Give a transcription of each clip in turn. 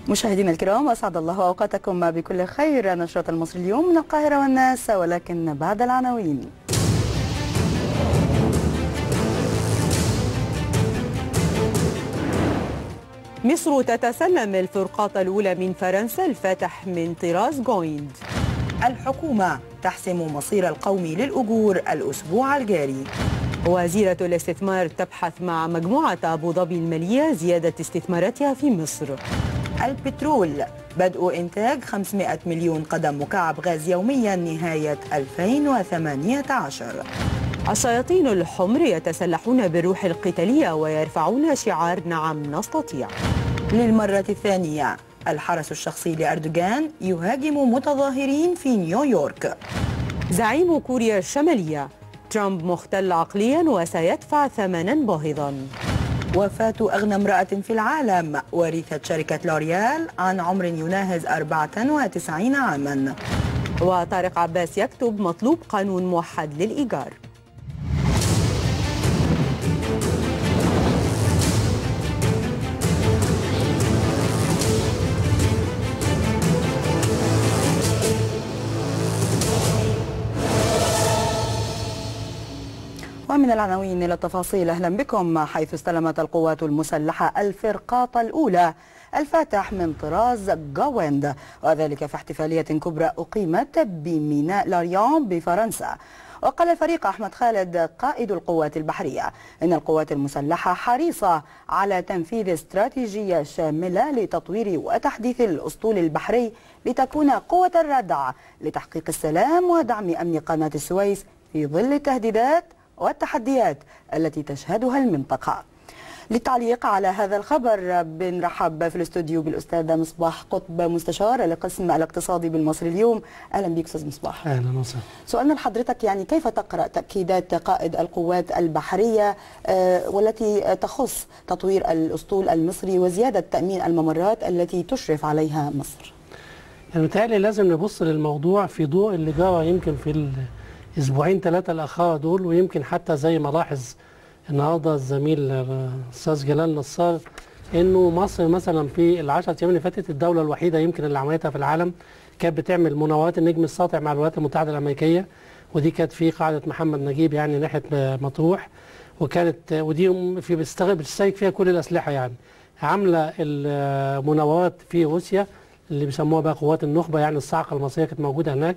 مشاهدينا الكرام أسعد الله أوقاتكم بكل خير نشرة المصري اليوم من القاهرة والناس ولكن بعد العناوين مصر تتسلم الفرقاطة الأولى من فرنسا الفاتح من طراز جويند الحكومة تحسم مصير القوم للأجور الأسبوع الجاري وزيرة الاستثمار تبحث مع مجموعة أبو ظبي المالية زيادة استثماراتها في مصر البترول بدء إنتاج 500 مليون قدم مكعب غاز يوميا نهاية 2018 الشياطين الحمر يتسلحون بالروح القتالية ويرفعون شعار نعم نستطيع للمرة الثانية الحرس الشخصي لأردوغان يهاجم متظاهرين في نيويورك زعيم كوريا الشمالية ترامب مختل عقليا وسيدفع ثمنا باهظا وفاة أغنى امرأة في العالم ورثة شركة لوريال عن عمر يناهز 94 عاما وطارق عباس يكتب مطلوب قانون موحد للإيجار ومن العناوين إلى التفاصيل أهلا بكم حيث استلمت القوات المسلحة الفرقاط الأولى الفاتح من طراز جاويند وذلك في احتفالية كبرى أقيمت بميناء لاريون بفرنسا وقال الفريق أحمد خالد قائد القوات البحرية إن القوات المسلحة حريصة على تنفيذ استراتيجية شاملة لتطوير وتحديث الأسطول البحري لتكون قوة الردع لتحقيق السلام ودعم أمن قناة السويس في ظل التهديدات والتحديات التي تشهدها المنطقة للتعليق على هذا الخبر بنرحب في الاستوديو بالاستاذ مصباح قطب مستشار القسم الاقتصادي بالمصري اليوم اهلا بك استاذ مصباح اهلا وسهلا سؤالنا لحضرتك يعني كيف تقرا تاكيدات قائد القوات البحريه والتي تخص تطوير الاسطول المصري وزياده تامين الممرات التي تشرف عليها مصر يعني متهيألي لازم نبص للموضوع في ضوء اللي جرى يمكن في الاسبوعين ثلاثه الاخر دول ويمكن حتى زي ما لاحظ النهارده الزميل الاستاذ جلال نصار انه مصر مثلا في العشرة ايام اللي فاتت الدوله الوحيده يمكن اللي عملتها في العالم كانت بتعمل مناورات النجم الساطع مع الولايات المتحده الامريكيه ودي كانت في قاعده محمد نجيب يعني ناحيه مطروح وكانت ودي في بتشترك فيها كل الاسلحه يعني عامله المناورات في روسيا اللي بيسموها بقى قوات النخبه يعني الصاعقه المصريه كانت موجوده هناك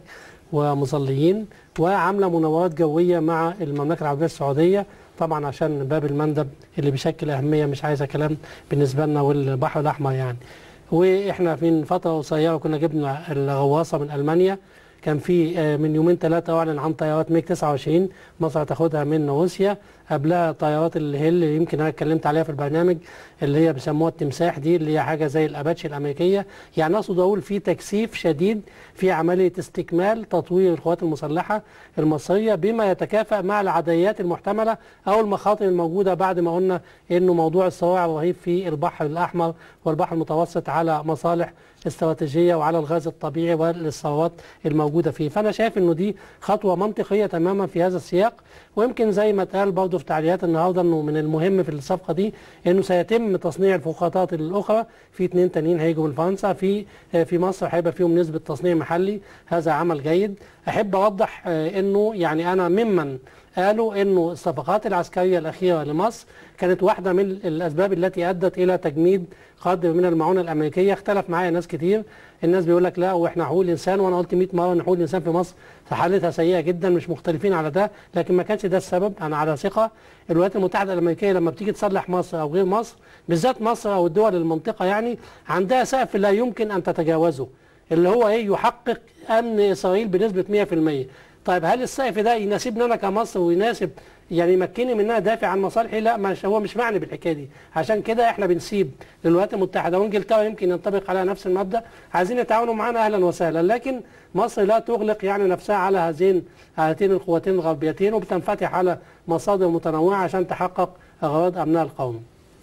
ومظليين وعامله مناورات جويه مع المملكه العربيه السعوديه طبعا عشان باب المندب اللي بيشكل اهميه مش عايزه كلام بالنسبه لنا والبحر الاحمر يعني واحنا من فتره قصيره كنا جبنا الغواصه من المانيا كان في من يومين ثلاثه اعلن عن طيارات ميج 29 مصر هتاخدها من روسيا قبلها طيارات الهيل اللي يمكن انا اتكلمت عليها في البرنامج اللي هي بيسموها التمساح دي اللي هي حاجه زي الاباتشي الامريكيه يعني اقصد اقول في تكثيف شديد في عمليه استكمال تطوير القوات المسلحه المصريه بما يتكافئ مع العديات المحتمله او المخاطر الموجوده بعد ما قلنا انه موضوع الصراع الرهيب في البحر الاحمر والبحر المتوسط على مصالح استراتيجيه وعلى الغاز الطبيعي والثروات الموجوده فيه فانا شايف انه دي خطوه منطقيه تماما في هذا السياق ويمكن زي ما اتقال برضه في تعليقات النهارده انه من المهم في الصفقه دي انه سيتم تصنيع الفخاطات الاخرى في اثنين تانيين هيجوا من فرنسا في في مصر هيبقى فيهم نسبه تصنيع محلي هذا عمل جيد احب اوضح انه يعني انا ممن قالوا انه الصفقات العسكريه الاخيره لمصر كانت واحده من الاسباب التي ادت الى تجميد قدر من المعونه الامريكيه اختلف معايا ناس كتير الناس بيقول لك لا واحنا حقوق الانسان وانا قلت 100 مره ان حقوق الانسان في مصر حالتها سيئه جدا مش مختلفين على ده لكن ما كانش ده السبب انا على ثقه الولايات المتحده الامريكيه لما بتيجي تصلح مصر او غير مصر بالذات مصر او الدول المنطقه يعني عندها سقف لا يمكن ان تتجاوزه اللي هو ايه يحقق امن اسرائيل بنسبه 100% طيب هل السقف ده يناسبني انا كمصر ويناسب يعني يمكنني من انها دافع عن مصالحي لا مش هو مش معني بالحكايه دي عشان كده احنا بنسيب للولايات المتحده وانجلترا يمكن ينطبق عليها نفس المبدا عايزين يتعاونوا معانا اهلا وسهلا لكن مصر لا تغلق يعني نفسها على هذين هاتين القوتين الغربيتين وبتنفتح على مصادر متنوعه عشان تحقق اغراض امنها القومي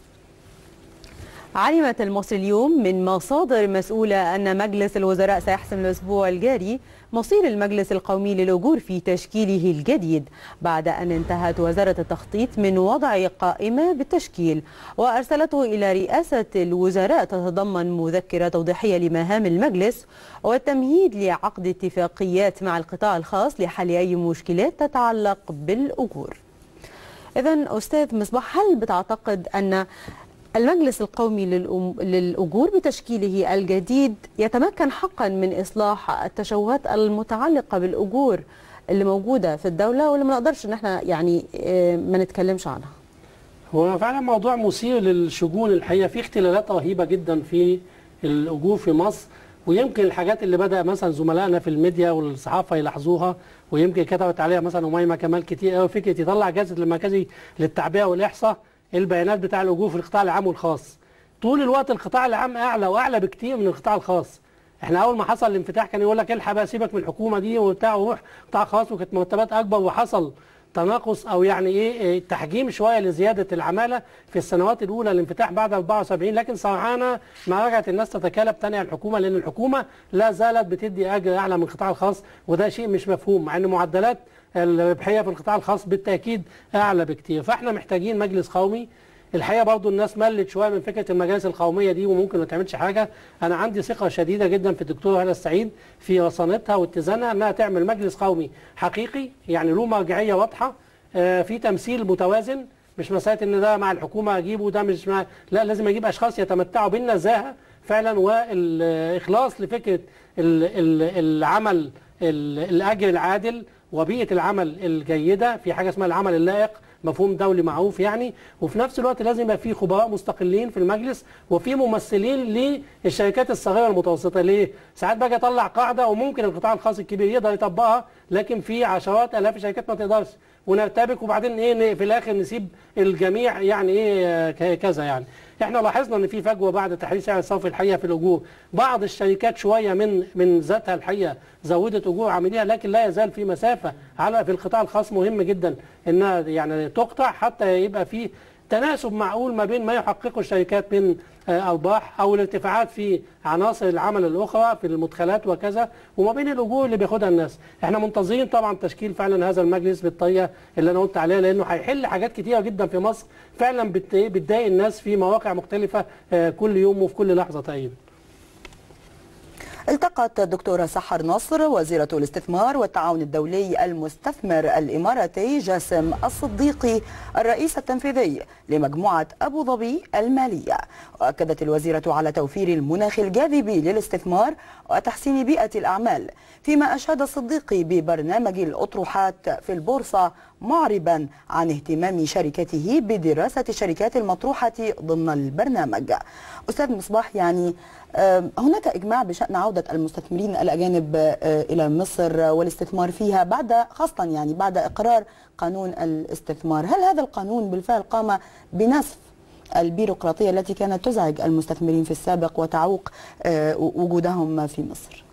علمت المصري اليوم من مصادر مسؤولة أن مجلس الوزراء سيحسم الأسبوع الجاري مصير المجلس القومي للأجور في تشكيله الجديد بعد أن انتهت وزارة التخطيط من وضع قائمة بالتشكيل وأرسلته إلى رئاسة الوزراء تتضمن مذكرة توضيحية لمهام المجلس والتمهيد لعقد اتفاقيات مع القطاع الخاص لحل أي مشكلات تتعلق بالأجور إذا أستاذ مصباح هل بتعتقد أن المجلس القومي للأم- للأجور بتشكيله الجديد يتمكن حقا من إصلاح التشوهات المتعلقة بالأجور اللي موجودة في الدولة واللي ما نقدرش إن احنا يعني آه، ما نتكلمش عنها هو فعلا موضوع مثير للشجون الحقيقه في اختلالات رهيبه جدا في الاجور في مصر ويمكن الحاجات اللي بدا مثلا زملائنا في الميديا والصحافه يلاحظوها ويمكن كتبت عليها مثلا اميمه كمال كتير قوي فكره يطلع جهاز المركزي للتعبئه والاحصاء البيانات بتاع الاجور في القطاع العام والخاص طول الوقت القطاع العام اعلى واعلى بكتير من القطاع الخاص احنا اول ما حصل الانفتاح كان يقول لك الحق بقى سيبك من الحكومه دي وبتاع وروح قطاع خاص وكانت مرتبات اكبر وحصل تناقص او يعني ايه إيه تحجيم شويه لزياده العماله في السنوات الاولى الانفتاح بعد 74 لكن صراحه ما رجعت الناس تتكالب تاني على الحكومه لان الحكومه لا زالت بتدي اجر اعلى من القطاع الخاص وده شيء مش مفهوم مع ان معدلات الربحيه في القطاع الخاص بالتاكيد اعلى بكتير فاحنا محتاجين مجلس قومي الحقيقه برضو الناس ملت شويه من فكره المجالس القوميه دي وممكن ما تعملش حاجه انا عندي ثقه شديده جدا في الدكتوره هاله السعيد في رصانتها واتزانها انها تعمل مجلس قومي حقيقي يعني له مرجعيه واضحه آه، في تمثيل متوازن مش مساله ان ده مع الحكومه اجيبه وده مش مع لا لازم اجيب اشخاص يتمتعوا بالنزاهه فعلا والاخلاص لفكره ال- ال- العمل ال- الاجر العادل وبيئه العمل الجيده في حاجه اسمها العمل اللائق مفهوم دولي معروف يعني وفي نفس الوقت لازم يبقى في خبراء مستقلين في المجلس وفي ممثلين للشركات الصغيره المتوسطه ليه؟ ساعات باجي اطلع قاعده وممكن القطاع الخاص الكبير يقدر يطبقها لكن في عشرات الاف الشركات ما تقدرش ونرتبك وبعدين ايه ن- في الاخر نسيب الجميع يعني ايه آه، ك- كذا يعني احنا لاحظنا ان في فجوه بعد تحرير سعر الصرف الحقيقه في الاجور بعض الشركات شويه من من ذاتها الحقيقه زودت اجور عامليها لكن لا يزال في مسافه على في القطاع الخاص مهم جدا انها يعني تقطع حتى يبقى في تناسب معقول ما بين ما يحققه الشركات من آه، ارباح او الارتفاعات في عناصر العمل الاخرى في المدخلات وكذا وما بين الاجور اللي بياخدها الناس احنا منتظرين طبعا تشكيل فعلا هذا المجلس بالطريقه اللي انا قلت عليها لانه هيحل حاجات كتيره جدا في مصر فعلا بت- بتضايق الناس في مواقع مختلفه آه، كل يوم وفي كل لحظه تقريبا التقت الدكتورة سحر نصر وزيرة الاستثمار والتعاون الدولي المستثمر الإماراتي جاسم الصديقي الرئيس التنفيذي لمجموعة أبو ظبي المالية وأكدت الوزيرة على توفير المناخ الجاذبي للاستثمار وتحسين بيئة الأعمال فيما أشاد الصديقي ببرنامج الأطروحات في البورصة معربا عن اهتمام شركته بدراسة الشركات المطروحة ضمن البرنامج أستاذ مصباح يعني آه، هناك إجماع بشأن عودة المستثمرين الأجانب آه، إلى مصر والاستثمار فيها بعد خاصة يعني بعد إقرار قانون الاستثمار هل هذا القانون بالفعل قام بنسف البيروقراطية التي كانت تزعج المستثمرين في السابق وتعوق آه، وجودهم في مصر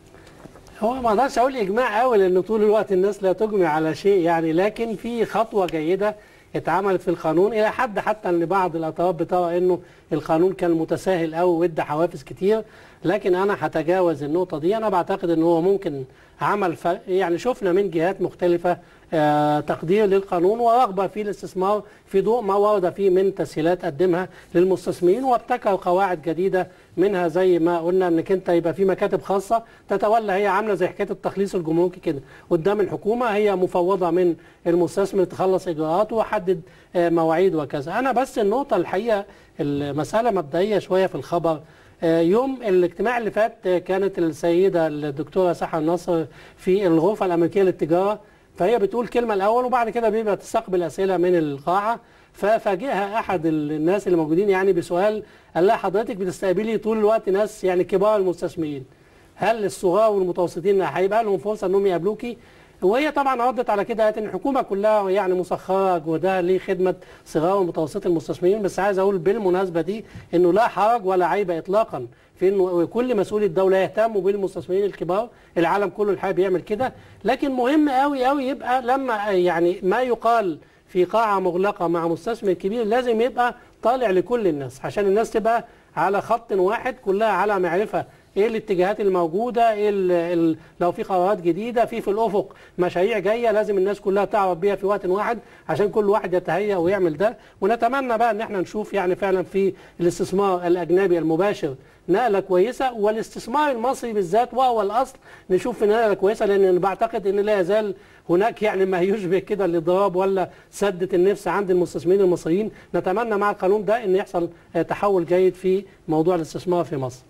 هو ما اقدرش اقول اجماع قوي لان طول الوقت الناس لا تجمع على شيء يعني لكن في خطوه جيده اتعملت في القانون الى حد حتى ان بعض الاطراف بترى انه القانون كان متساهل قوي وادى حوافز كتير لكن انا هتجاوز النقطه دي انا بعتقد ان هو ممكن عمل فرق يعني شفنا من جهات مختلفه آه، تقدير للقانون ورغبه في الاستثمار في ضوء ما ورد فيه من تسهيلات قدمها للمستثمرين وابتكر قواعد جديده منها زي ما قلنا انك انت يبقى في مكاتب خاصه تتولى هي عامله زي حكايه التخليص الجمركي كده قدام الحكومه هي مفوضه من المستثمر تخلص اجراءاته وحدد آه، مواعيد وكذا انا بس النقطه الحقيقه المساله مبدئيه شويه في الخبر آه، يوم الاجتماع اللي فات آه، كانت السيده الدكتوره سحر نصر في الغرفه الامريكيه للتجاره فهي بتقول كلمه الاول وبعد كده بيبقى تستقبل اسئله من القاعه ففاجئها احد الناس اللي موجودين يعني بسؤال قال لها حضرتك بتستقبلي طول الوقت ناس يعني كبار المستثمرين هل الصغار والمتوسطين هيبقى لهم فرصه انهم يقابلوكي وهي طبعا ردت على كده قالت ان الحكومه كلها يعني مسخره جهدها لخدمه صغار ومتوسط المستثمرين بس عايز اقول بالمناسبه دي انه لا حرج ولا عيب اطلاقا في انه كل مسؤولي الدوله يهتموا بالمستثمرين الكبار العالم كله الحقيقه بيعمل كده لكن مهم قوي قوي يبقى لما يعني ما يقال في قاعه مغلقه مع مستثمر كبير لازم يبقى طالع لكل الناس عشان الناس تبقى على خط واحد كلها على معرفه ايه الاتجاهات الموجوده ايه ال ال لو في قرارات جديده في في الافق مشاريع جايه لازم الناس كلها تعرف بيها في وقت واحد عشان كل واحد يتهيأ ويعمل ده ونتمنى بقى ان احنا نشوف يعني فعلا في الاستثمار الاجنبي المباشر نقله كويسه والاستثمار المصري بالذات وهو الاصل نشوف في نقله كويسه لان أنا بعتقد ان لا يزال هناك يعني ما يشبه كده الاضراب ولا سده النفس عند المستثمرين المصريين نتمنى مع القانون ده ان يحصل آه، تحول جيد في موضوع الاستثمار في مصر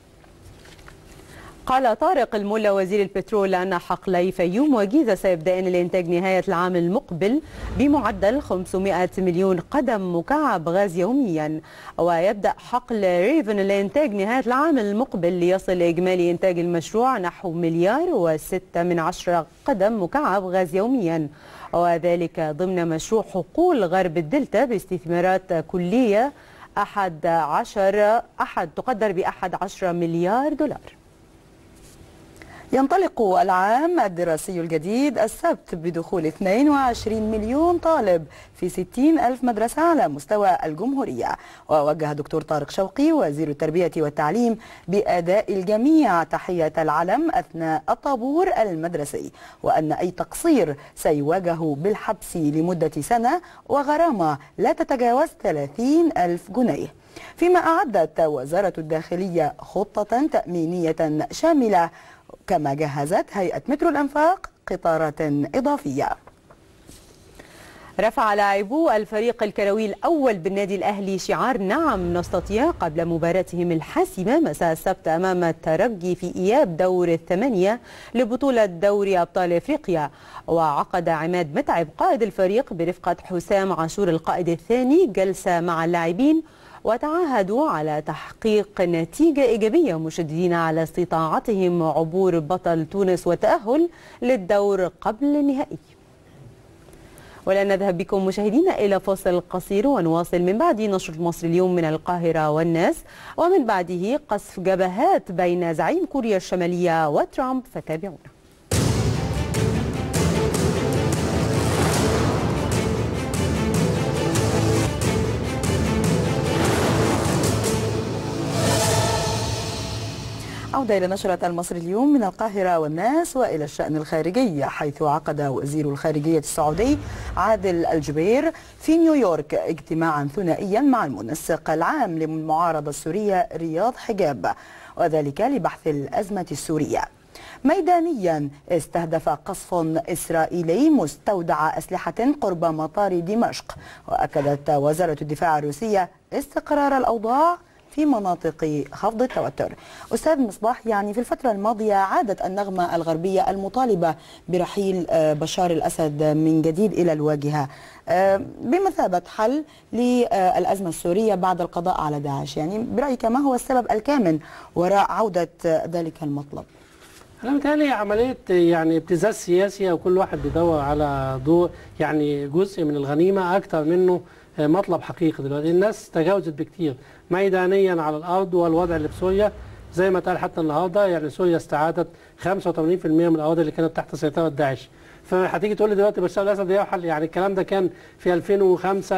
قال طارق الملا وزير البترول أن حقلي فيوم وجيزة سيبدأن الإنتاج نهاية العام المقبل بمعدل 500 مليون قدم مكعب غاز يوميا ويبدأ حقل ريفن الإنتاج نهاية العام المقبل ليصل إجمالي إنتاج المشروع نحو مليار وستة من عشرة قدم مكعب غاز يوميا وذلك ضمن مشروع حقول غرب الدلتا باستثمارات كلية أحد عشر أحد تقدر بأحد عشر مليار دولار ينطلق العام الدراسي الجديد السبت بدخول 22 مليون طالب في 60 ألف مدرسة على مستوى الجمهورية ووجه دكتور طارق شوقي وزير التربية والتعليم بأداء الجميع تحية العلم أثناء الطابور المدرسي وأن أي تقصير سيواجه بالحبس لمدة سنة وغرامة لا تتجاوز 30 ألف جنيه فيما أعدت وزارة الداخلية خطة تأمينية شاملة كما جهزت هيئة مترو الأنفاق قطارات إضافية رفع لاعبو الفريق الكروي الأول بالنادي الأهلي شعار نعم نستطيع قبل مباراتهم الحاسمة مساء السبت أمام الترجي في إياب دور الثمانية لبطولة دوري أبطال إفريقيا وعقد عماد متعب قائد الفريق برفقة حسام عاشور القائد الثاني جلسة مع اللاعبين وتعاهدوا على تحقيق نتيجة إيجابية مشددين على استطاعتهم عبور بطل تونس والتأهل للدور قبل النهائي ولا نذهب بكم مشاهدينا إلى فاصل قصير ونواصل من بعد نشرة مصر اليوم من القاهرة والناس ومن بعده قصف جبهات بين زعيم كوريا الشمالية وترامب فتابعونا عودة إلى نشرة المصري اليوم من القاهرة والناس وإلى الشأن الخارجي حيث عقد وزير الخارجية السعودي عادل الجبير في نيويورك اجتماعا ثنائيا مع المنسق العام للمعارضة السورية رياض حجاب وذلك لبحث الأزمة السورية ميدانيا استهدف قصف إسرائيلي مستودع أسلحة قرب مطار دمشق وأكدت وزارة الدفاع الروسية استقرار الأوضاع في مناطق خفض التوتر أستاذ مصباح يعني في الفترة الماضية عادت النغمة الغربية المطالبة برحيل آه، بشار الأسد من جديد إلى الواجهة آه، بمثابة حل للأزمة السورية بعد القضاء على داعش يعني برأيك ما هو السبب الكامن وراء عودة آه، ذلك المطلب انا متهيألي عمليه يعني ابتزاز سياسي وكل واحد بيدور على دور يعني جزء من الغنيمه اكتر منه مطلب حقيقي دلوقتي الناس تجاوزت بكتير ميدانيا على الارض والوضع اللي في سوريا زي ما اتقال حتى النهارده يعني سوريا استعادت 85% من الاراضي اللي كانت تحت سيطره داعش فهتيجي تقول لي دلوقتي بشار الاسد يرحل يعني الكلام ده كان في 2005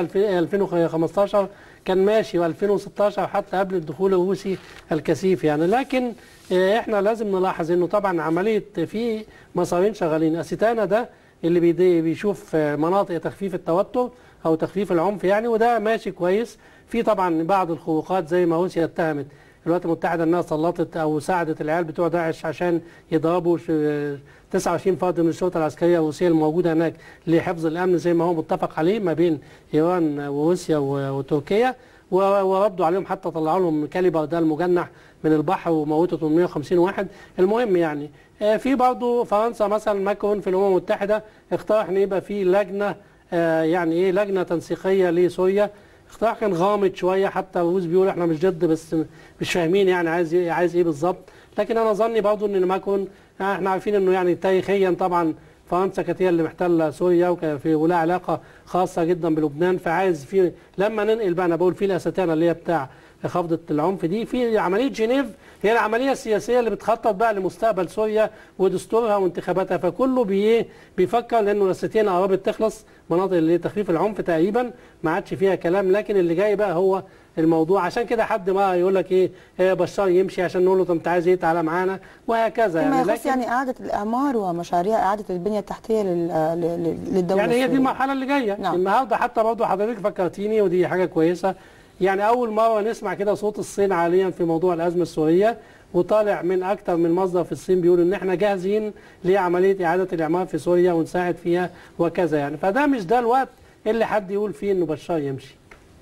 2015 كان ماشي و2016 حتى قبل الدخول الروسي الكثيف يعني لكن آه، احنا لازم نلاحظ انه طبعا عمليه في مسارين شغالين الستانا ده اللي بيدي بيشوف آه، مناطق تخفيف التوتر او تخفيف العنف يعني وده ماشي كويس في طبعا بعض الخروقات زي ما روسيا اتهمت الولايات المتحده انها سلطت او ساعدت العيال بتوع داعش عشان يضربوا ش- 29 فرد من الشرطه العسكريه الروسيه الموجوده هناك لحفظ الامن زي ما هو متفق عليه ما بين ايران وروسيا و- وتركيا و- وردوا عليهم حتى طلعوا لهم كاليبر ده المجنح من البحر وموتوا 850 واحد المهم يعني آه، في برضه فرنسا مثلا ماكرون في الامم المتحده اقترح ان يبقى في لجنه آه، يعني ايه لجنه تنسيقيه لسوريا اقتراح كان غامض شويه حتى الروس بيقولوا احنا مش ضد بس مش فاهمين يعني عايز ايه عايز ايه بالظبط لكن انا ظني برضه ان ماكرون يعني احنا عارفين انه يعني تاريخيا طبعا فرنسا كانت هي اللي محتله سوريا وكان في ولها علاقه خاصه جدا بلبنان فعايز في لما ننقل بقى انا بقول في الاستانه اللي هي بتاع خفض العنف دي في عمليه جنيف هي العمليه السياسيه اللي بتخطط بقى لمستقبل سوريا ودستورها وانتخاباتها فكله بي بيفكر لانه الستين قربت تخلص مناطق اللي تخفيف العنف تقريبا ما عادش فيها كلام لكن اللي جاي بقى هو الموضوع عشان كده حد بقى يقول لك ايه, إيه بشار يمشي عشان نقول له طب انت عايز ايه تعالى معانا وهكذا فيما يعني يخص يعني اعاده الاعمار ومشاريع اعاده البنيه التحتيه لل- لل- للدوله يعني هي دي السورية. المرحله اللي جايه نعم. النهارده حتى برضه حضرتك فكرتيني ودي حاجه كويسه يعني اول مره نسمع كده صوت الصين عاليا في موضوع الازمه السوريه وطالع من اكتر من مصدر في الصين بيقول ان احنا جاهزين لعمليه اعاده الاعمار في سوريا ونساعد فيها وكذا يعني فده مش ده الوقت اللي حد يقول فيه انه بشار يمشي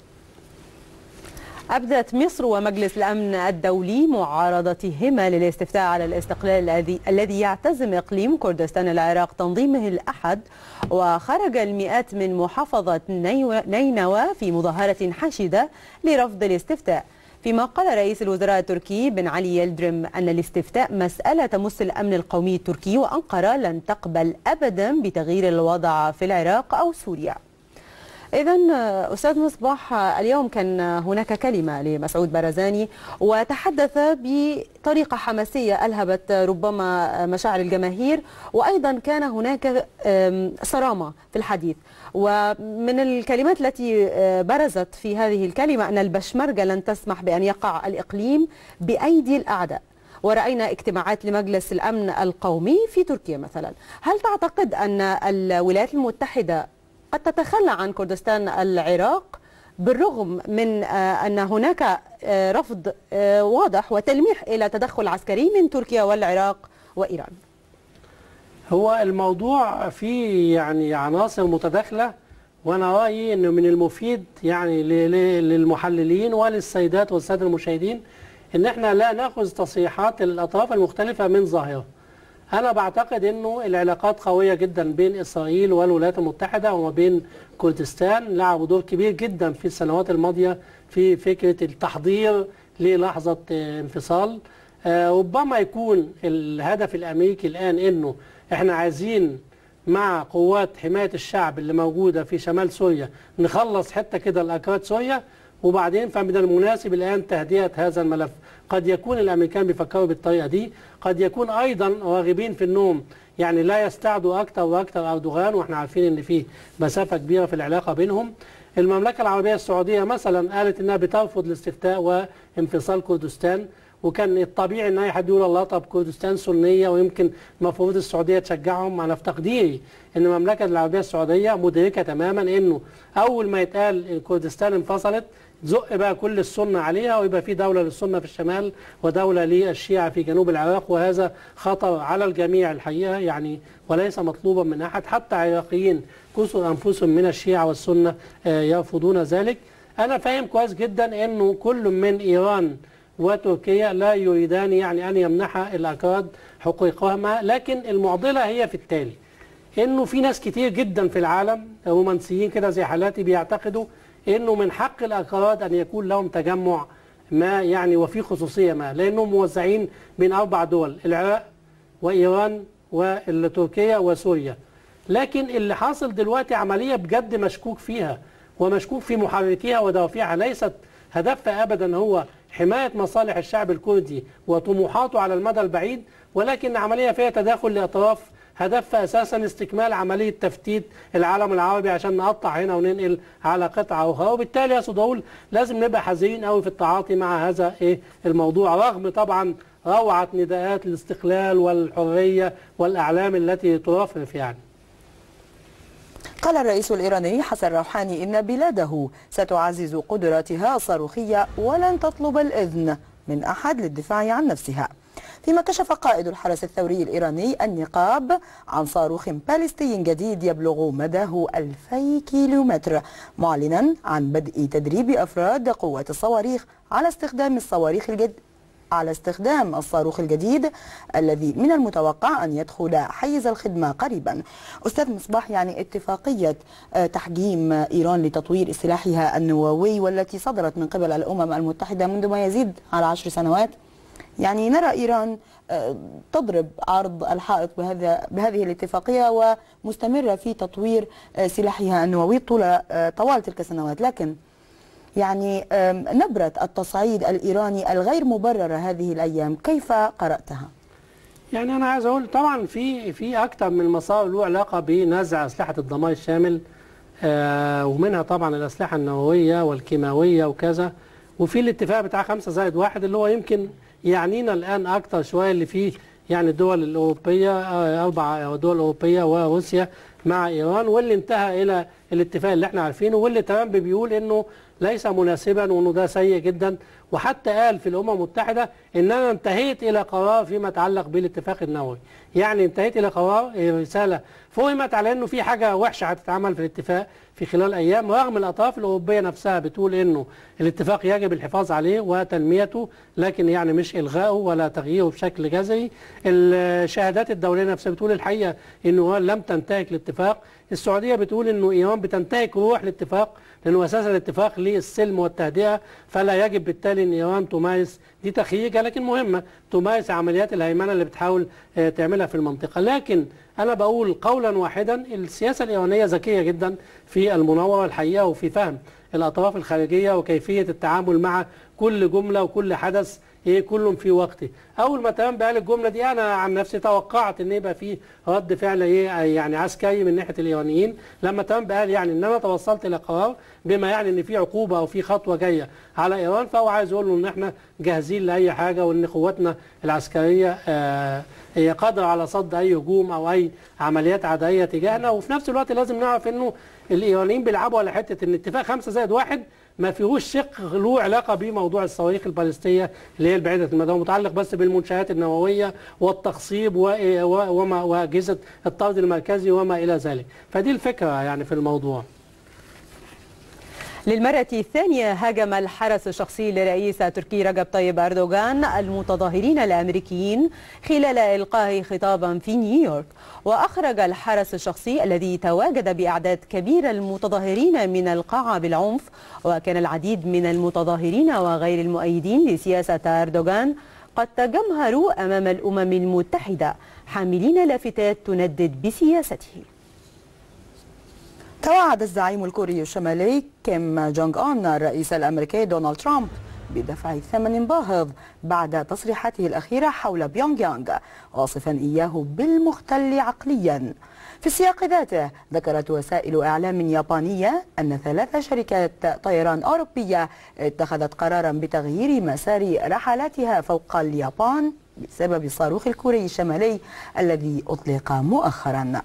أبدت مصر ومجلس الأمن الدولي معارضتهما للاستفتاء على الاستقلال الذي الذي يعتزم إقليم كردستان العراق تنظيمه الأحد وخرج المئات من محافظة نيو- نينوى في مظاهرة حشدة لرفض الاستفتاء فيما قال رئيس الوزراء التركي بن علي يلدرم أن الاستفتاء مسألة تمس الأمن القومي التركي وأنقرة لن تقبل أبدا بتغيير الوضع في العراق أو سوريا إذا أستاذ مصباح اليوم كان هناك كلمة لمسعود برزاني وتحدث بطريقة حماسية ألهبت ربما مشاعر الجماهير وأيضا كان هناك أم، صرامة في الحديث ومن الكلمات التي أه، برزت في هذه الكلمة أن البشمركة لن تسمح بأن يقع الإقليم بأيدي الأعداء ورأينا اجتماعات لمجلس الأمن القومي في تركيا مثلا هل تعتقد أن الولايات المتحدة قد تتخلى عن كردستان العراق بالرغم من آه، أن هناك آه، رفض آه، واضح وتلميح إلى تدخل عسكري من تركيا والعراق وإيران هو الموضوع فيه يعني عناصر متداخلة وأنا رأيي أنه من المفيد يعني ل- ل- للمحللين وللسيدات والسادة المشاهدين أن احنا لا نأخذ تصريحات الأطراف المختلفة من ظاهرة أنا بعتقد أنه العلاقات قوية جدا بين إسرائيل والولايات المتحدة وما بين كردستان لعبوا دور كبير جدا في السنوات الماضية في فكرة التحضير للحظة آه، انفصال آه، ربما يكون الهدف الامريكي الان انه احنا عايزين مع قوات حمايه الشعب اللي موجوده في شمال سوريا نخلص حته كده الاكراد سوريا وبعدين فمن المناسب الان تهدئه هذا الملف قد يكون الامريكان بيفكروا بالطريقه دي قد يكون ايضا راغبين في النوم يعني لا يستعدوا اكثر واكثر اردوغان واحنا عارفين ان في مسافه كبيره في العلاقه بينهم المملكه العربيه السعوديه مثلا قالت انها بترفض الاستفتاء وانفصال كردستان وكان الطبيعي ان اي حد يقول الله طب كردستان سنيه ويمكن المفروض السعوديه تشجعهم انا في تقديري ان المملكه العربيه السعوديه مدركه تماما انه اول ما يتقال إن كردستان انفصلت زق بقى كل السنه عليها ويبقى في دوله للسنه في الشمال ودوله للشيعه في جنوب العراق وهذا خطر على الجميع الحقيقه يعني وليس مطلوبا من احد حتى عراقيين كسر انفسهم من الشيعه والسنه آه، يرفضون ذلك انا فاهم كويس جدا انه كل من ايران وتركيا لا يريدان يعني ان يمنح الاكراد حقوقهما لكن المعضله هي في التالي انه في ناس كتير جدا في العالم رومانسيين كده زي حالاتي بيعتقدوا انه من حق الاكراد ان يكون لهم تجمع ما يعني وفي خصوصيه ما لانهم موزعين بين اربع دول العراق وايران وتركيا وسوريا لكن اللي حاصل دلوقتي عمليه بجد مشكوك فيها ومشكوك في محركيها ودوافعها ليست هدفها ابدا هو حمايه مصالح الشعب الكردي وطموحاته على المدى البعيد ولكن عمليه فيها تداخل لاطراف هدفها اساسا استكمال عمليه تفتيت العالم العربي عشان نقطع هنا وننقل على قطعه اخرى وبالتالي يا اقول لازم نبقى حذرين قوي في التعاطي مع هذا ايه الموضوع رغم طبعا روعه نداءات الاستقلال والحريه والاعلام التي ترفرف يعني قال الرئيس الإيراني حسن روحاني إن بلاده ستعزز قدراتها الصاروخية ولن تطلب الإذن من أحد للدفاع عن نفسها فيما كشف قائد الحرس الثوري الإيراني النقاب عن صاروخ باليستي جديد يبلغ مداه 2000 كيلومتر معلنا عن بدء تدريب أفراد قوة الصواريخ على استخدام الصواريخ الجد على استخدام الصاروخ الجديد الذي من المتوقع أن يدخل حيز الخدمة قريبا أستاذ مصباح يعني اتفاقية آه، تحجيم إيران لتطوير سلاحها النووي والتي صدرت من قبل الأمم المتحدة منذ ما يزيد على عشر سنوات يعني نرى إيران آه، تضرب عرض الحائط بهذا بهذه الاتفاقية ومستمرة في تطوير آه، سلاحها النووي طول آه، طوال تلك السنوات لكن يعني آم، نبرة التصعيد الإيراني الغير مبررة هذه الأيام كيف قرأتها؟ يعني انا عايز اقول طبعا في في اكتر من مصائب له علاقه بنزع اسلحه الدمار الشامل آه ومنها طبعا الاسلحه النوويه والكيماويه وكذا وفي الاتفاق بتاع 5 زائد واحد اللي هو يمكن يعنينا الان اكتر شويه اللي فيه يعني الدول الاوروبيه آه، اربع دول اوروبيه وروسيا مع ايران واللي انتهى الى الاتفاق اللي احنا عارفينه واللي ترامب بيقول انه ليس مناسبا وانه ده سيء جدا وحتى قال في الامم المتحده ان انا انتهيت الى قرار فيما يتعلق بالاتفاق النووي يعني انتهيت الى قرار إيه، رساله فهمت على انه في حاجه وحشه هتتعمل في الاتفاق في خلال ايام رغم الاطراف الاوروبيه نفسها بتقول انه الاتفاق يجب الحفاظ عليه وتنميته لكن يعني مش الغائه ولا تغييره بشكل جذري الشهادات الدوليه نفسها بتقول الحقيقه انه لم تنتهك الاتفاق السعوديه بتقول انه ايران بتنتهك روح الاتفاق لانه اساسا الاتفاق للسلم والتهدئه فلا يجب بالتالي ان ايران تمارس دي تخييجه لكن مهمه تمارس عمليات الهيمنه اللي بتحاول آه، تعملها في المنطقه لكن انا بقول قولا واحدا السياسه الايرانيه ذكيه جدا في المناوره الحقيقه وفي فهم الاطراف الخارجيه وكيفيه التعامل مع كل جمله وكل حدث ايه كل في وقته اول ما ترامب قال الجمله دي انا عن نفسي توقعت ان يبقى في رد فعل ايه يعني عسكري من ناحيه الايرانيين لما ترامب قال يعني ان انا توصلت الى قرار بما يعني ان في عقوبه او في خطوه جايه على ايران فهو عايز يقول له ان احنا جاهزين لاي حاجه وان قواتنا العسكريه آه هي قادره على صد اي هجوم او اي عمليات عدائيه تجاهنا وفي نفس الوقت لازم نعرف انه الايرانيين بيلعبوا على حته ان اتفاق 5 زائد واحد ما فيهوش شق له علاقه بموضوع الصواريخ البالستيه اللي هي البعيده المدى متعلق بس بالمنشات النوويه والتخصيب و- و- وما واجهزه الطرد المركزي وما الى ذلك فدي الفكره يعني في الموضوع للمرة الثانية هاجم الحرس الشخصي لرئيس تركي رجب طيب أردوغان المتظاهرين الأمريكيين خلال إلقائه خطابا في نيويورك وأخرج الحرس الشخصي الذي تواجد بأعداد كبيرة المتظاهرين من القاعة بالعنف وكان العديد من المتظاهرين وغير المؤيدين لسياسة أردوغان قد تجمهروا أمام الأمم المتحدة حاملين لافتات تندد بسياسته توعد الزعيم الكوري الشمالي كيم جونغ أون الرئيس الأمريكي دونالد ترامب بدفع ثمن باهظ بعد تصريحاته الأخيرة حول بيونغ يانغ واصفا إياه بالمختل عقليا في السياق ذاته ذكرت وسائل إعلام يابانية أن ثلاث شركات طيران أوروبية اتخذت قرارا بتغيير مسار رحلاتها فوق اليابان بسبب الصاروخ الكوري الشمالي الذي أطلق مؤخرا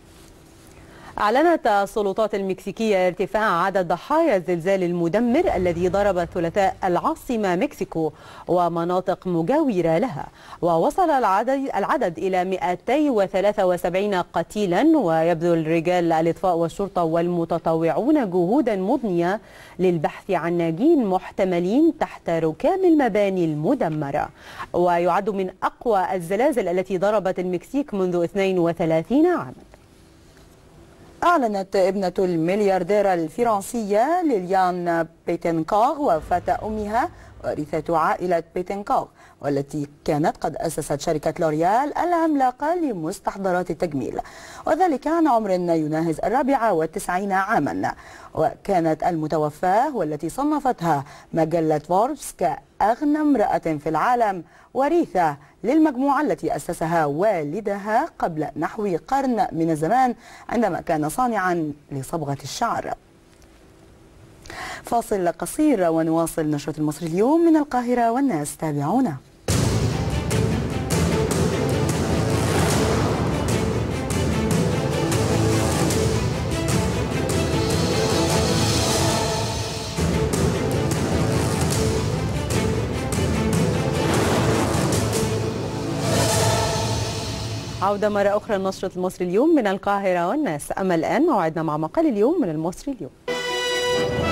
أعلنت السلطات المكسيكية ارتفاع عدد ضحايا الزلزال المدمر الذي ضرب الثلاثاء العاصمة مكسيكو ومناطق مجاورة لها ووصل العدد, العدد إلى 273 قتيلا ويبذل رجال الإطفاء والشرطة والمتطوعون جهودا مضنية للبحث عن ناجين محتملين تحت ركام المباني المدمرة ويعد من أقوى الزلازل التي ضربت المكسيك منذ 32 عاما أعلنت ابنة المليارديرة الفرنسية ليليان بيتنكوغ وفاة أمها وارثة عائلة بيتنكوغ والتي كانت قد أسست شركة لوريال العملاقة لمستحضرات التجميل وذلك عن عمر يناهز الرابعة والتسعين عاما وكانت المتوفاة والتي صنفتها مجلة فوربس كأغنى امرأة في العالم وريثة للمجموعة التي أسسها والدها قبل نحو قرن من الزمان عندما كان صانعا لصبغة الشعر فاصل قصير ونواصل نشرة المصري اليوم من القاهرة والناس تابعونا عودة مرة أخرى لنشرة المصري اليوم من القاهرة والناس أما الآن موعدنا مع مقال اليوم من المصري اليوم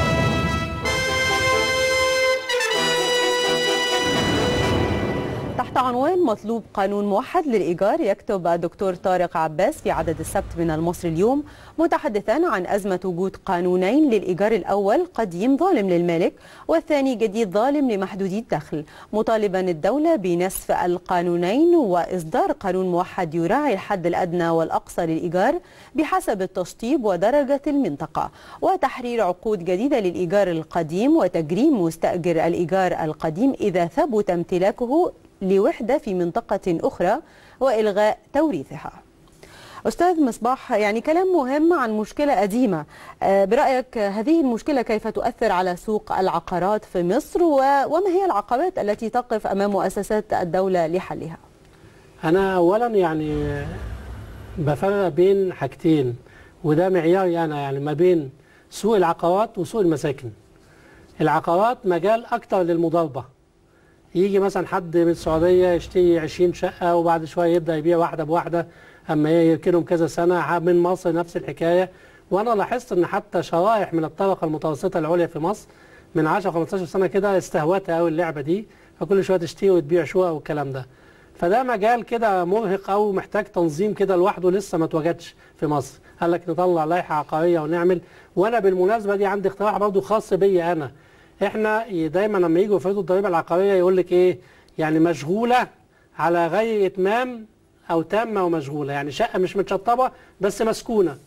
تحت تحت عنوان مطلوب قانون موحد للإيجار يكتب الدكتور طارق عباس في عدد السبت من المصري اليوم متحدثا عن أزمة وجود قانونين للإيجار الأول قديم ظالم للمالك والثاني جديد ظالم لمحدودي الدخل مطالبا الدولة بنسف القانونين وإصدار قانون موحد يراعي الحد الأدنى والأقصى للإيجار بحسب التشطيب ودرجة المنطقة وتحرير عقود جديدة للإيجار القديم وتجريم مستأجر الإيجار القديم إذا ثبت امتلاكه لوحدة في منطقة أخرى وإلغاء توريثها أستاذ مصباح يعني كلام مهم عن مشكلة قديمة آه، برأيك هذه المشكلة كيف تؤثر على سوق العقارات في مصر و- وما هي العقبات التي تقف أمام مؤسسات الدولة لحلها انا اولا يعني بفرق بين حاجتين وده معياري انا يعني ما بين سوق العقارات وسوق المساكن العقارات مجال اكتر للمضاربه يجي مثلا حد من السعوديه يشتري 20 شقه وبعد شويه يبدا يبيع واحده بواحده اما يركنهم كذا سنه من مصر نفس الحكايه وانا لاحظت ان حتى شرائح من الطبقه المتوسطه العليا في مصر من 10 15 سنه كده استهوتها قوي اللعبه دي فكل شويه تشتري وتبيع شقق والكلام ده فده مجال كده مرهق او محتاج تنظيم كده لوحده لسه ما اتوجدش في مصر قال لك نطلع لائحه عقاريه ونعمل وانا بالمناسبه دي عندي اقتراح برضه خاص بيا انا احنا دايما لما يجوا يفرضوا الضريبه العقاريه يقول لك ايه يعني مشغوله على غير اتمام او تامه ومشغوله يعني شقه مش متشطبه بس مسكونه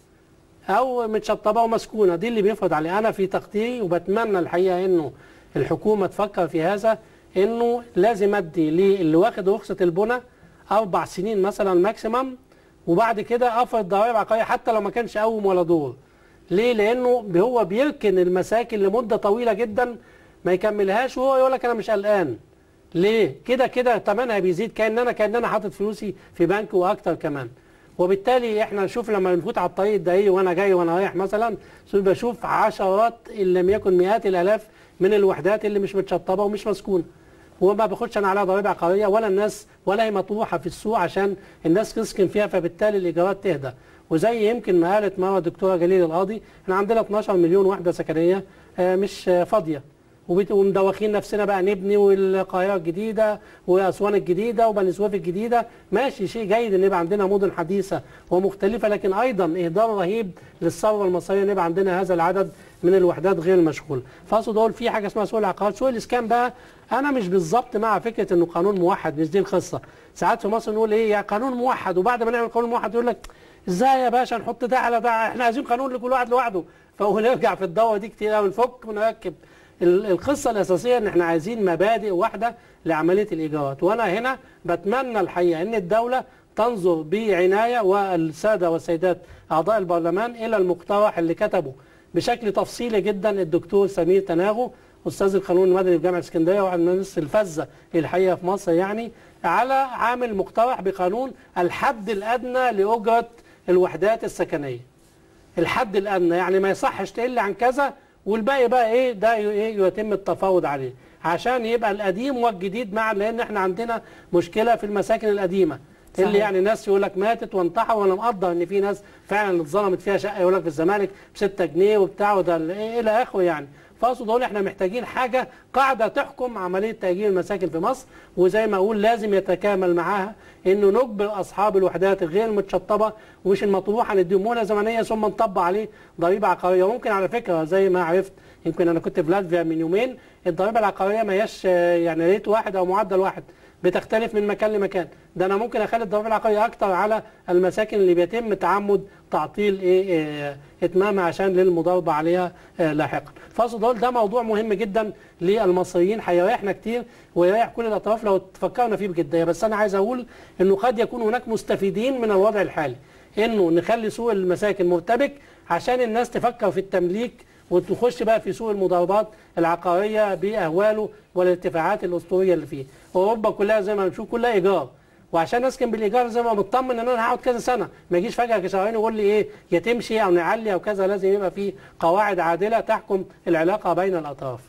او متشطبه ومسكونه دي اللي بيفرض عليه انا في تقديري وبتمنى الحقيقه انه الحكومه تفكر في هذا انه لازم ادي للي واخد رخصه البنى اربع سنين مثلا ماكسيمم وبعد كده افرض ضرائب عقاريه حتى لو ما كانش قوم ولا دور ليه لانه هو بيركن المساكن لمده طويله جدا ما يكملهاش وهو يقول لك انا مش قلقان ليه كده كده ثمنها بيزيد كان انا كان انا حاطط فلوسي في بنك واكتر كمان وبالتالي احنا نشوف لما بنفوت على الطريق الدائري وانا جاي وانا رايح مثلا بشوف عشرات ان لم يكن مئات الالاف من الوحدات اللي مش متشطبه ومش مسكونه وما باخدش انا عليها ضريبه عقاريه ولا الناس ولا هي مطروحه في السوق عشان الناس تسكن فيها فبالتالي الايجارات تهدى وزي يمكن ما قالت مره الدكتوره جليل القاضي احنا عندنا 12 مليون وحده سكنيه آه، مش آه، فاضيه وبت- ومدوخين نفسنا بقى نبني والقاهره الجديده واسوان الجديده وبني سويف الجديده ماشي شيء جيد ان يبقى عندنا مدن حديثه ومختلفه لكن ايضا اهدار رهيب للثروه المصريه ان يبقى عندنا هذا العدد من الوحدات غير المشغوله فاقصد اقول في حاجه اسمها سوق العقارات سوق الاسكان بقى انا مش بالظبط مع فكره انه قانون موحد مش دي القصه ساعات في مصر نقول ايه يا قانون موحد وبعد ما نعمل قانون موحد يقول لك ازاي يا باشا نحط ده على ده احنا عايزين قانون لكل واحد لوحده فهو نرجع في الدوره دي كتير قوي نفك ونركب ال- القصه الاساسيه ان احنا عايزين مبادئ واحده لعمليه الايجارات وانا هنا بتمنى الحقيقه ان الدوله تنظر بعنايه والساده والسيدات اعضاء البرلمان الى المقترح اللي كتبه بشكل تفصيلي جدا الدكتور سمير تناغو استاذ القانون المدني في جامعه اسكندريه وواحد من الناس الفذه الحقيقه في مصر يعني على عامل مقترح بقانون الحد الادنى لاجره الوحدات السكنيه الحد الادنى يعني ما يصحش تقل عن كذا والباقي بقى ايه ده ي- ايه يتم التفاوض عليه عشان يبقى القديم والجديد معا لان احنا عندنا مشكله في المساكن القديمه صحيح. اللي يعني ناس يقول لك ماتت وانتحر وانا مقدر ان في ناس فعلا اتظلمت فيها شقه يقول لك في الزمالك ب 6 جنيه وبتاع وده ال- إيه الى اخره يعني فاقصد اقول احنا محتاجين حاجه قاعده تحكم عمليه تاجير المساكن في مصر وزي ما اقول لازم يتكامل معاها انه نجبر اصحاب الوحدات الغير المتشطبه ومش المطروحه نديهم مهله زمنيه ثم نطبق عليه ضريبه عقاريه وممكن على فكره زي ما عرفت يمكن انا كنت في لاتفيا من يومين الضريبه العقاريه ما هياش آه، يعني ريت واحد او معدل واحد بتختلف من مكان لمكان ده انا ممكن اخلي الضريبه العقاريه اكتر على المساكن اللي بيتم تعمد تعطيل ايه إيه اتمامها عشان للمضاربه عليها آه، لاحقا فاقصد اقول ده موضوع مهم جدا للمصريين هيريحنا كتير ويريح كل الاطراف لو تفكرنا فيه بجديه بس انا عايز اقول انه قد يكون هناك مستفيدين من الوضع الحالي انه نخلي سوق المساكن مرتبك عشان الناس تفكر في التمليك وتخش بقى في سوق المضاربات العقاريه باهواله والارتفاعات الاسطوريه اللي فيه اوروبا كلها زي ما بنشوف كلها ايجار وعشان اسكن بالايجار زي ما مطمن ان انا هقعد كذا سنه ما يجيش فجاه شهرين يقول لي ايه يا تمشي او نعلي او كذا لازم يبقى في قواعد عادله تحكم العلاقه بين الاطراف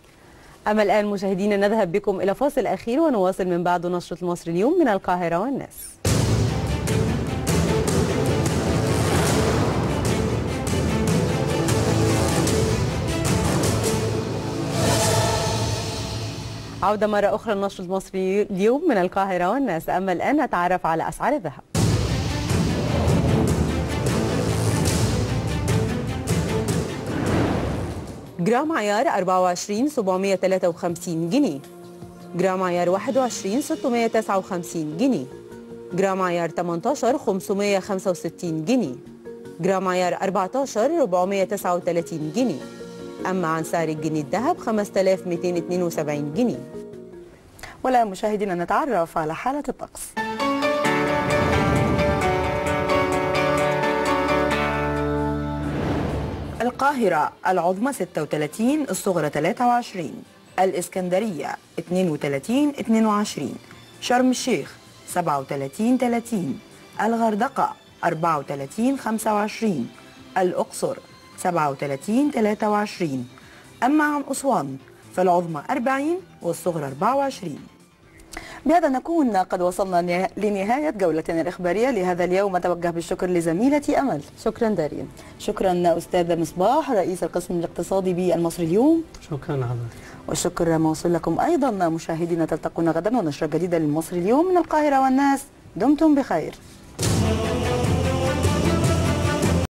أما الآن مشاهدينا نذهب بكم إلى فاصل أخير ونواصل من بعد نشرة المصري اليوم من القاهرة والناس عودة مرة أخرى النشر المصري اليوم من القاهرة والناس أما الآن نتعرف على أسعار الذهب جرام عيار 24 753 جنيه جرام عيار 21 659 جنيه جرام عيار 18 565 جنيه جرام عيار 14 439 جنيه أما عن سعر الجنيه الذهب 5272 جنيه ولا مشاهدينا نتعرف على حالة الطقس القاهرة العظمى 36 الصغرى 23 الإسكندرية 32 22 شرم الشيخ 37 30 الغردقة 34 25 الأقصر 37 23 أما عن أسوان فالعظمى 40 والصغرى 24 بهذا نكون قد وصلنا نه- لنهاية جولتنا الإخبارية لهذا اليوم أتوجه بالشكر لزميلتي أمل شكرا دارين شكرا أستاذ مصباح رئيس القسم الاقتصادي بالمصري اليوم شكرا حضرتك والشكر موصول لكم أيضا مشاهدينا تلتقون غدا ونشرة جديدة للمصري اليوم من القاهرة والناس دمتم بخير